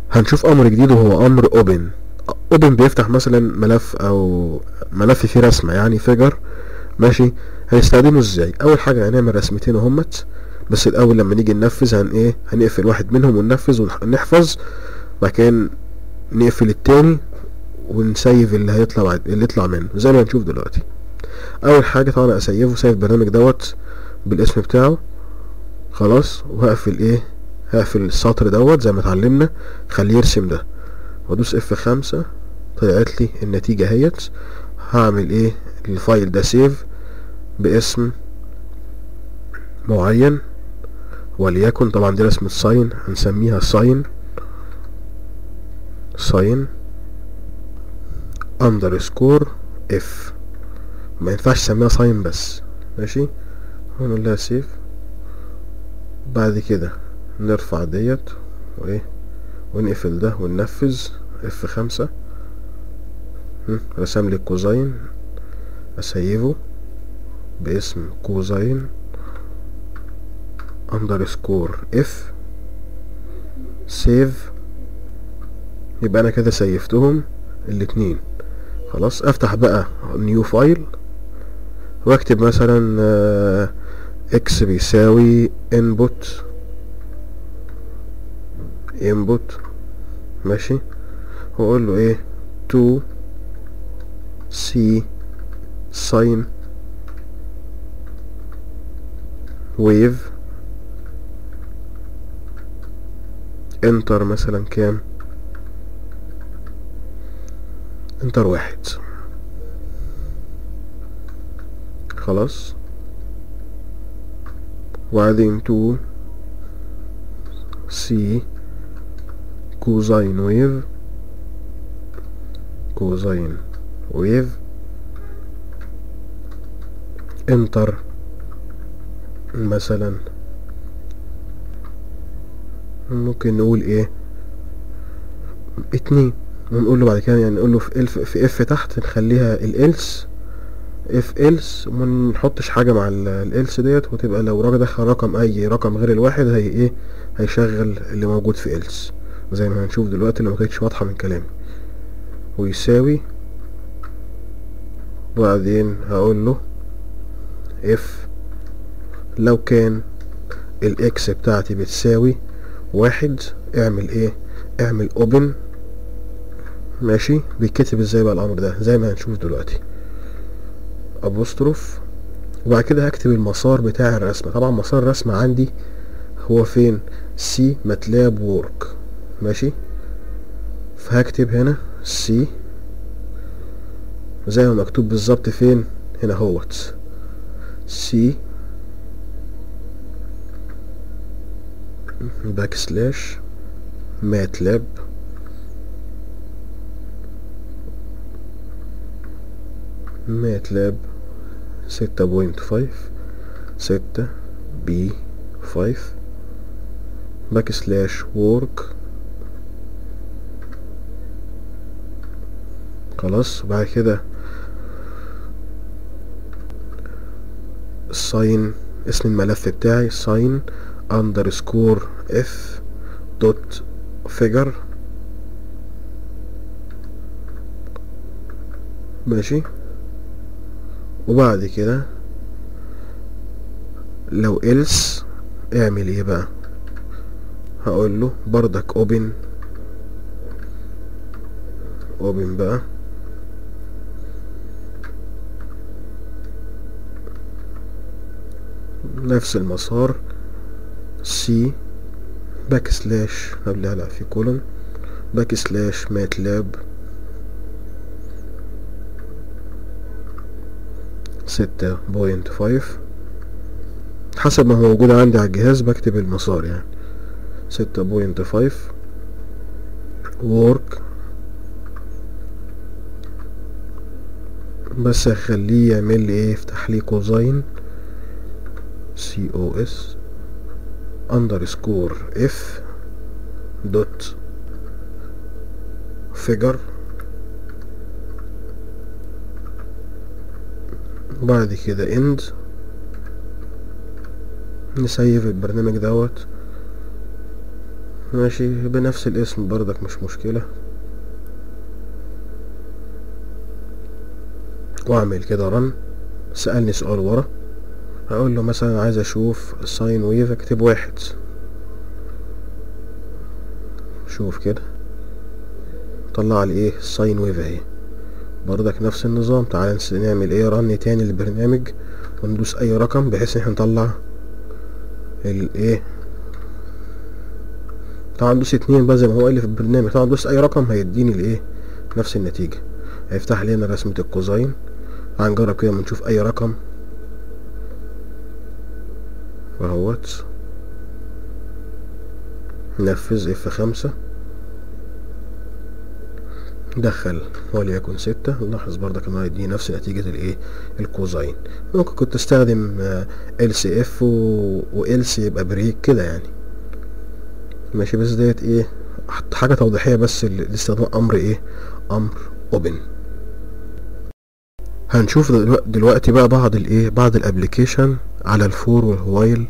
هنشوف امر جديد وهو امر اوبن اوبن بيفتح مثلا ملف او ملف فيه رسمه يعني فيجر ماشي هنستخدمه ازاي اول حاجه هنعمل رسمتين اهمت بس الاول لما نيجي ننفذ هن ايه هنقفل واحد منهم وننفذ ونحفظ بعد كده نقفل التاني ونسيف اللي هيطلع بعد اللي يطلع منه زي ما هنشوف دلوقتي اول حاجه طبعا اسيفه سيف البرنامج دوت بالاسم بتاعه خلاص وهقفل ايه هقفل السطر دوت زي ما اتعلمنا خليه يرسم ده وادوس اف خمسة طلعت لي النتيجة اهيت هعمل ايه الفايل ده سيف باسم معين وليكن طبعا دي رسمة ساين هنسميها ساين ساين اندرسكور اف ما ينفعش تسميها ساين بس ماشي هنقول لها سيف بعد كده نرفع ديت وايه ونقفل ده وننفذ اف خمسة رسم لي الكوزين اسيفه باسم كوزين اندرسكور اف سيف يبقى انا كده سيفتهم الاتنين خلاص افتح بقى نيو فايل واكتب مثلا اكس بيساوي انبوت input ماشي واقول له ايه to see sine wave enter مثلا كام انتر واحد خلاص وبعدين to see كوزين ويف كوزين ويف انتر مثلا ممكن نقول ايه اتنين ونقول له بعد كده يعني نقول له في اف في اف تحت نخليها الالس اف الس وما نحطش حاجه مع الالس ديت وتبقى لو راجل دخل رقم اي رقم غير الواحد هي ايه هيشغل اللي موجود في الس زي ما هنشوف دلوقتي لو مكانتش واضحة من كلامي ويساوي وبعدين هقول له اف لو كان الاكس بتاعتي بتساوي واحد اعمل ايه اعمل اوبن ماشي بيتكتب ازاي بقى الامر ده زي ما هنشوف دلوقتي ابوستروف وبعد كده هكتب المسار بتاع الرسمة طبعا مسار الرسمة عندي هو فين سي ماتلاب وورك ماشي فهكتب هنا سي زي ما مكتوب بالظبط فين هنا هوت سي باك سلاش ماتلاب ماتلاب ستة بوينت فايف ستة بي فايف باك سلاش وورك خلاص وبعد كده الساين اسم الملف بتاعي ساين اندرسكور اف دوت فيجر ماشي وبعد كده لو else اعمل ايه بقى هقول له بردك open open بقى نفس المسار سي باك سلاش قبلها لا في كولون باك سلاش ماتلاب ستة بوينت فايف حسب ما هو موجود عندي على الجهاز بكتب المسار يعني ستة بوينت فايف وورك بس اخليه يعمل لي ايه يفتح لي كوزين سي او اس اندرسكور اف دوت فيجر بعد كده اند نسيف البرنامج دوت ماشي بنفس الاسم برضك مش مشكلة واعمل كده رن سألني سؤال ورا هقول له مثلا عايز اشوف ساين ويف اكتب واحد شوف كده طلع لي ايه الساين ويف اهي برضك نفس النظام تعال نعمل ايه رن تاني للبرنامج وندوس اي رقم بحيث ان احنا نطلع الايه طبعا ندوس اتنين بقى زي ما هو قال لي في البرنامج طبعا ندوس اي رقم هيديني الايه نفس النتيجة هيفتح لنا رسمة الكوزاين هنجرب كده اما نشوف اي رقم اهوت نفذ اف خمسة دخل وليكن ستة نلاحظ برضك انه هيديني نفس نتيجة الايه الكوزاين ممكن كنت استخدم ال سي اف و ال سي يبقى بريك كده يعني ماشي بس ديت ايه حاجة توضيحية بس لاستخدام امر ايه امر اوبن هنشوف دلوقتي بقى بعض الايه بعض الابليكيشن على الفور والهوايل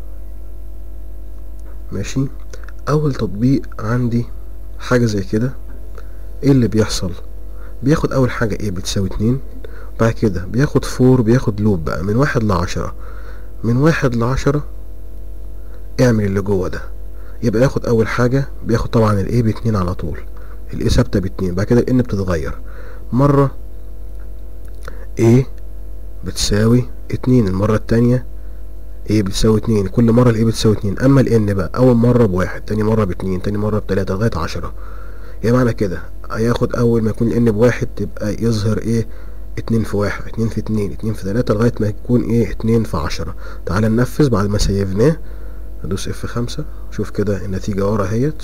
ماشي اول تطبيق عندي حاجة زي كده ايه اللي بيحصل بياخد اول حاجة ايه بتساوي اتنين بعد كده بياخد فور بياخد لوب بقى من واحد لعشرة من واحد لعشرة اعمل اللي جوه ده يبقى ياخد اول حاجة بياخد طبعا الايه باتنين على طول الايه ثابتة باتنين بعد كده الان بتتغير مرة ايه بتساوي اتنين المرة التانية ايه بتساوي اتنين كل مرة الايه بتساوي اتنين اما الان بقى اول مرة بواحد تاني مرة باتنين تاني مرة بتلاتة لغاية عشرة يعني معنى كده هياخد اول ما يكون الان بواحد تبقى يظهر ايه اتنين في واحد اتنين في اتنين اتنين في تلاتة لغاية ما يكون ايه اتنين في عشرة تعال ننفذ بعد ما سيفناه ادوس اف خمسة شوف كده النتيجة ورا اهيت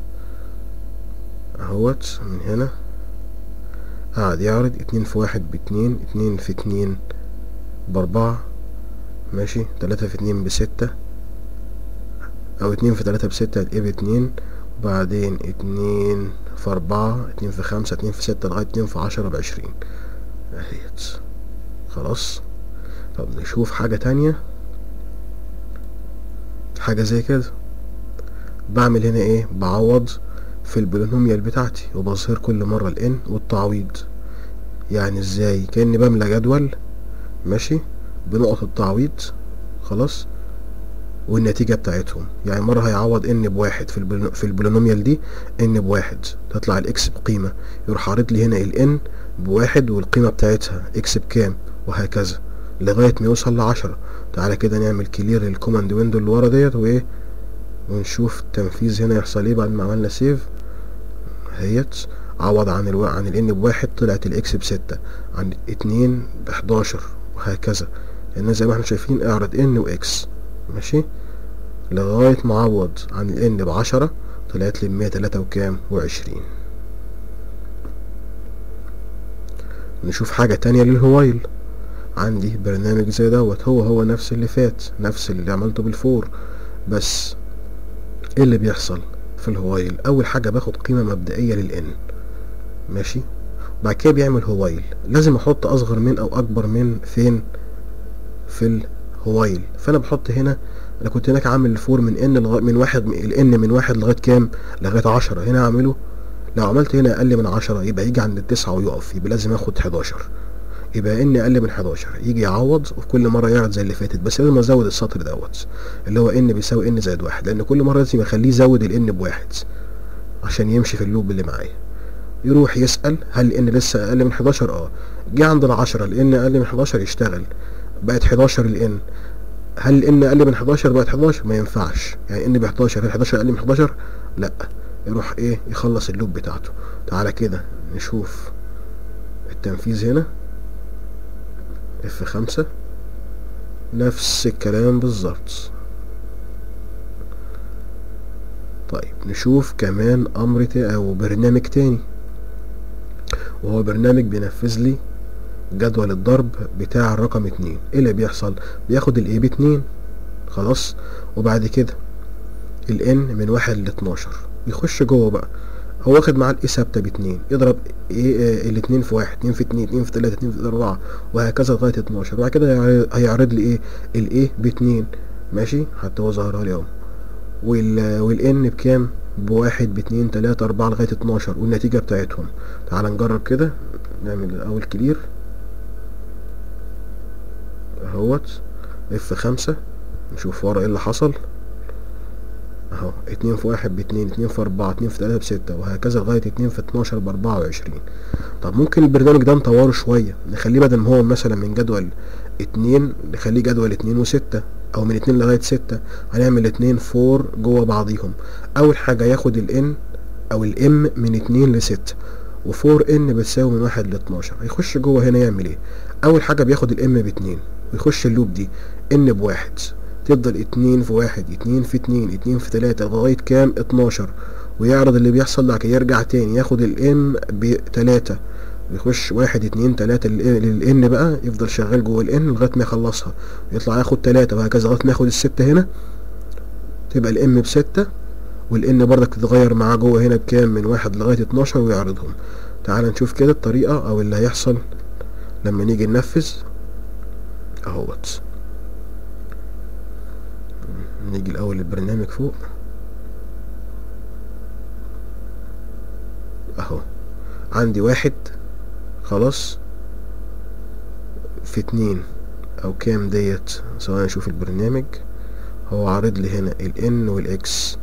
اهوت من هنا قعد يعرض اتنين في واحد باتنين اتنين في اتنين باربعة ماشي تلاتة في اتنين بستة او اتنين في تلاتة بستة هتبقى باتنين وبعدين اتنين في اربعة اتنين في خمسة اتنين في ستة لغاية اتنين في عشرة بعشرين اهيت خلاص طب نشوف حاجة تانية حاجة زي كده بعمل هنا ايه بعوض في البولينوميال بتاعتي وبظهر كل مرة الان والتعويض يعني ازاي كأني بملى جدول ماشي بنقط التعويض خلاص والنتيجة بتاعتهم يعني مرة هيعوض ان بواحد في البولينو في البولينوميال دي ان بواحد تطلع الاكس بقيمة يروح عارض لي هنا الان بواحد والقيمة بتاعتها اكس بكام وهكذا لغاية ما يوصل لعشرة تعالى كده نعمل كلير للكوماند ويندو اللي ورا ديت وايه ونشوف التنفيذ هنا يحصل ايه بعد ما عملنا سيف اهيت عوض عن الو... عن الان بواحد طلعت الاكس بستة عن اتنين بحداشر وهكذا لان زي ما احنا شايفين اعرض ان واكس ماشي لغاية ما عوض عن الان بعشرة طلعت لي مية تلاتة وكام وعشرين نشوف حاجة تانية للهوايل عندي برنامج زي دوت هو هو نفس اللي فات نفس اللي عملته بالفور بس ايه اللي بيحصل في الهوايل اول حاجة باخد قيمة مبدئية للان ماشي بعد كده بيعمل هوايل لازم احط اصغر من او اكبر من فين في الهوايل فانا بحط هنا انا كنت هناك عامل الفور من ان لغاية من واحد الان من واحد لغاية كام لغاية عشرة هنا اعمله لو عملت هنا اقل من عشرة يبقى يجي عند التسعة ويقف يبقى لازم اخد حداشر يبقى ان اقل من 11 يجي يعوض وفي كل مره يعرض زي اللي فاتت بس لازم ازود السطر دوت اللي هو ان بيساوي ان زائد واحد لان كل مره لازم اخليه يزود الان بواحد عشان يمشي في اللوب اللي معايا يروح يسال هل الان لسه اقل من 11 اه جه عند العشرة الان اقل من 11 يشتغل بقت 11 الان هل الان اقل من 11 بقت 11 ما ينفعش يعني ان ب 11 هل 11 اقل من 11 لا يروح ايه يخلص اللوب بتاعته تعالى كده نشوف التنفيذ هنا اف خمسة نفس الكلام بالظبط طيب نشوف كمان امر او برنامج تاني وهو برنامج بينفذ لي جدول الضرب بتاع الرقم اتنين ايه اللي بيحصل بياخد الايه باتنين خلاص وبعد كده الان من واحد لاتناشر يخش جوه بقى هو واخد معاه الايه ثابته باتنين يضرب ايه الاتنين في واحد اتنين في اتنين اتنين في تلاته اتنين في اربعه وهكذا لغايه اتناشر بعد كده هيعرض لي ايه الايه باتنين ماشي حتى هو ظهرها لي اهو وال والان بكام بواحد باتنين تلاتة اربعة لغاية اتناشر والنتيجة بتاعتهم تعال نجرب كده نعمل الاول كلير اهوت اف خمسة نشوف ورا ايه اللي حصل اهو اتنين في واحد باتنين اتنين في اربعة اتنين في تلاتة بستة وهكذا لغاية اتنين في اتناشر باربعة وعشرين طب ممكن البرنامج ده نطوره شوية نخليه بدل ما هو مثلا من جدول اتنين نخليه جدول اتنين وستة او من اتنين لغاية ستة هنعمل اتنين فور جوه بعضيهم اول حاجة ياخد الان او الام من اتنين لستة وفور ان بتساوي من واحد لاتناشر هيخش جوه هنا يعمل ايه اول حاجة بياخد الام باتنين ويخش اللوب دي ان بواحد تفضل اتنين في واحد اتنين في اتنين اتنين في تلاتة لغاية كام اتناشر ويعرض اللي بيحصل لك يرجع تاني ياخد الام بتلاتة يخش واحد اتنين تلاتة للان بقى يفضل شغال جوه الان لغاية ما يخلصها يطلع ياخد تلاتة وهكذا لغاية ما ياخد الستة هنا تبقى الام بستة والان برضك تتغير معاه جوه هنا بكام من واحد لغاية اتناشر ويعرضهم تعال نشوف كده الطريقة او اللي هيحصل لما نيجي ننفذ اهوت نيجي الاول البرنامج فوق اهو عندي واحد خلاص في اتنين او كام ديت سواء اشوف البرنامج هو عارض لي هنا الان والاكس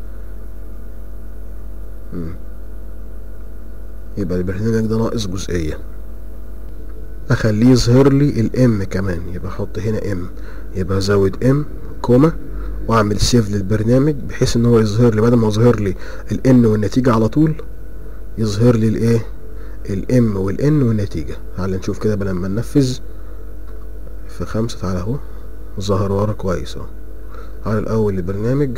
يبقى البرنامج ده ناقص جزئية اخليه يظهر لي الام كمان يبقى احط هنا ام يبقى ازود ام كوما واعمل سيف للبرنامج بحيث ان هو يظهر لي بدل ما يظهر لي الان والنتيجة على طول يظهر لي الايه الام والان والنتيجة تعال نشوف كده لما ننفذ في خمسة تعالى اهو ظهر ورا كويس اهو تعالى الاول البرنامج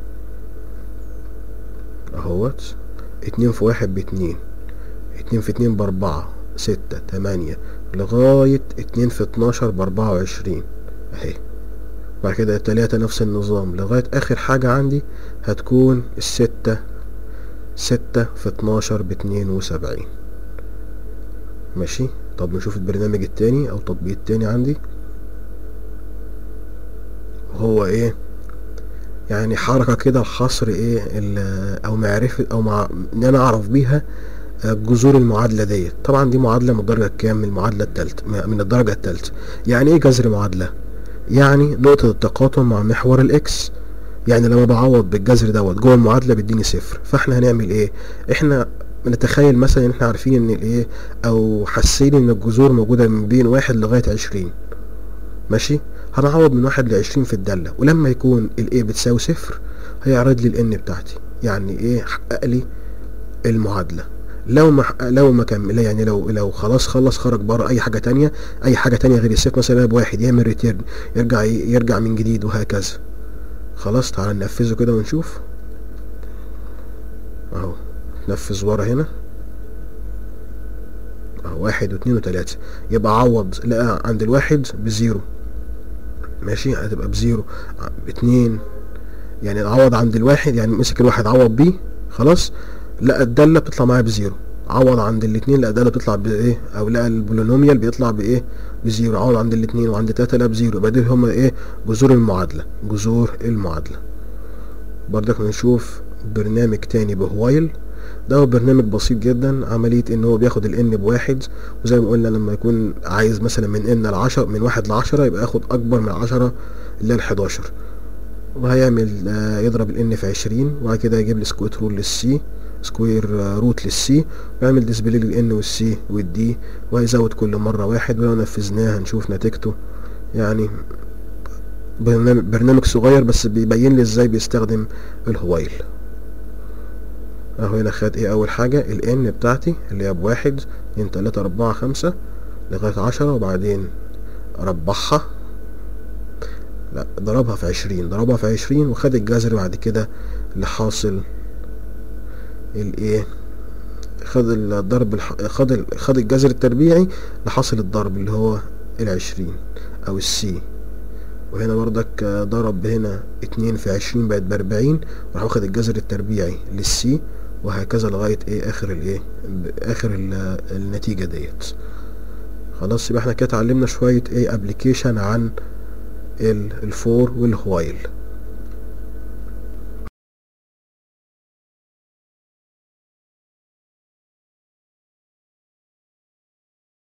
اهوت اتنين في واحد باتنين اتنين في اتنين باربعة ستة تمانية لغاية اتنين في اتناشر باربعة وعشرين اهي بعد كده التلاتة نفس النظام لغاية اخر حاجة عندي هتكون الستة ستة في اتناشر باتنين وسبعين ماشي طب نشوف البرنامج التاني او التطبيق التاني عندي هو ايه يعني حركة كده الحصر ايه او معرفة او مع ان انا اعرف بيها جذور المعادلة ديت طبعا دي معادلة من الدرجة الكام من المعادلة التالتة من الدرجة التالتة يعني ايه جذر معادلة يعني نقطة التقاطم مع محور الاكس يعني لما بعوض بالجذر دوت جوه المعادلة بيديني صفر فاحنا هنعمل ايه احنا نتخيل مثلا ان احنا عارفين ان الايه او حاسين ان الجذور موجودة من بين واحد لغاية عشرين ماشي هنعوض من واحد لعشرين في الدالة ولما يكون الايه بتساوي صفر هيعرض لي الان بتاعتي يعني ايه حقق لي المعادلة لو ما لو ما كمل يعني لو لو خلاص خلص خرج بره اي حاجه تانية اي حاجه تانية غير الصفر مثلا بواحد يعمل ريتيرن يرجع يرجع من جديد وهكذا خلاص تعال ننفذه كده ونشوف اهو نفذ ورا هنا اهو واحد واثنين وتلاتة يبقى عوض لقى عند الواحد بزيرو ماشي هتبقى بزيرو باتنين يعني عوض عند الواحد يعني مسك الواحد عوض بيه خلاص لقى الدالة بتطلع معايا بزيرو عوض عند الاتنين لقى الدالة بتطلع بايه او لقى البولينوميال بيطلع بايه بزيرو عوض عند الاتنين وعند تلاتة لقى بزيرو يبقى دول هما ايه جذور المعادلة جذور المعادلة برضك نشوف برنامج تاني بهوايل ده هو برنامج بسيط جدا عملية ان هو بياخد الان بواحد وزي ما قلنا لما يكون عايز مثلا من ان لعشرة من واحد لعشرة يبقى ياخد اكبر من عشرة اللي هي الحداشر وهيعمل آه يضرب الان في عشرين وبعد كده يجيب لي سكوير رول للسي سكوير روت للسي ويعمل ديسبلاي للان والسي والدي وهيزود كل مرة واحد ولو نفذناه هنشوف نتيجته يعني برنامج, برنامج صغير بس بيبين لي ازاي بيستخدم الهوايل اهو هنا خد ايه اول حاجة الان بتاعتي اللي هي بواحد اتنين تلاتة اربعة خمسة لغاية عشرة وبعدين ربعها لا ضربها في عشرين ضربها في عشرين وخد الجذر بعد كده اللي حاصل الايه خد الضرب الح... خد ال... خد الجذر التربيعي لحاصل الضرب اللي هو العشرين او السي وهنا برضك ضرب هنا اتنين في عشرين بقت باربعين وراح واخد الجذر التربيعي للسي وهكذا لغاية ايه اخر الايه اخر النتيجة ديت خلاص يبقى احنا كده اتعلمنا شوية ايه ابلكيشن عن الفور والهوايل